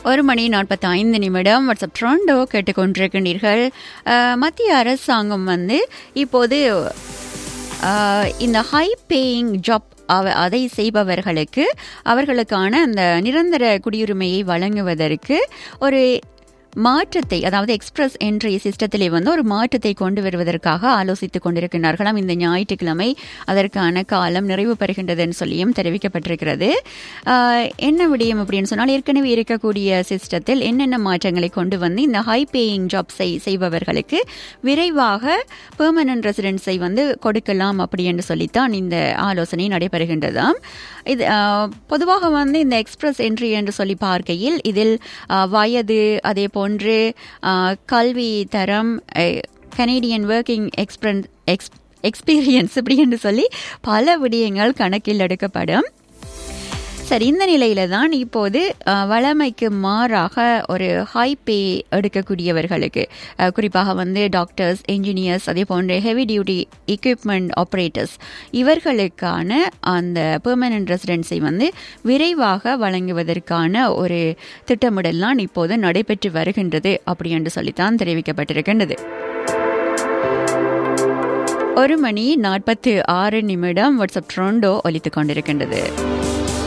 ஒரு மணி நாற்பத்தி ஐந்து நிமிடம் வாட்ஸ்அப் ட்ரோண்டோ கேட்டுக்கொண்டிருக்கின்றீர்கள் அஹ், மத்திய அரசாங்கம் வந்து இப்போது அஹ், இந்த ஹை பேயிங் ஜாப் அவ அதை செய்பவர்களுக்கு அவர்களுக்கான அந்த நிரந்தர குடியுரிமையை வழங்குவதற்கு ஒரு மாற்றத்தை அதாவது எக்ஸ்பிரஸ் என்ட்ரி சிஸ்டத்திலே வந்து ஒரு மாற்றத்தை கொண்டு வருவதற்காக ஆலோசித்துக் கொண்டிருக்கிறார்களாம் இந்த ஞாயிற்றுக்கிழமை அதற்கான காலம் நிறைவு பெறுகின்றதுன்னு சொல்லியும் தெரிவிக்கப்பட்டிருக்கிறது ஆஹ், என்ன விடயம் அப்படின்னு சொன்னால் ஏற்கனவே இருக்கக்கூடிய சிஸ்டத்தில் என்னென்ன மாற்றங்களை கொண்டு வந்து இந்த ஹை பேயிங் ஜாப் செய்பவர்களுக்கு விரைவாக பெர்மனன்ட் ரெசிடென்ஸை வந்து கொடுக்கலாம் அப்படி என்று சொல்லித்தான் இந்த ஆலோசனை நடைபெறுகின்றதாம் இது ஆஹ், பொதுவாக வந்து இந்த எக்ஸ்பிரஸ் என்ட்ரி என்று சொல்லி பார்க்கையில் இதில் ஆஹ், வயது அதே போன்று ஆஹ், கல்வி தரம் Canadian working experience ex experience இப்படி என்று சொல்லி பல விடயங்கள் கணக்கில் எடுக்கப்படும் சரி இந்த நிலையில தான் இப்போது அஹ், வழமைக்கு மாறாக ஒரு ஹை பே எடுக்கக்கூடியவர்களுக்கு அஹ், குறிப்பாக வந்து டாக்டர்ஸ் என்ஜினியர்ஸ் அதே போன்ற ஹெவி டியூட்டி எக்யூப்மெண்ட் ஆப்ரேட்டர்ஸ் இவர்களுக்கான அந்த பெர்மனன்ட் ரெசிடென்ஸை வந்து விரைவாக வழங்குவதற்கான ஒரு திட்டமிடல்லாம் இப்போது நடைபெற்று வருகின்றது அப்படி என்று சொல்லித்தான் தெரிவிக்கப்பட்டிருக்கின்றது ஒரு மணி நாற்பத்தி ஆறு நிமிடம் வாட்ஸ்அப் ட்ரோண்டோ ஒலித்துக் கொண்டிருக்கின்றது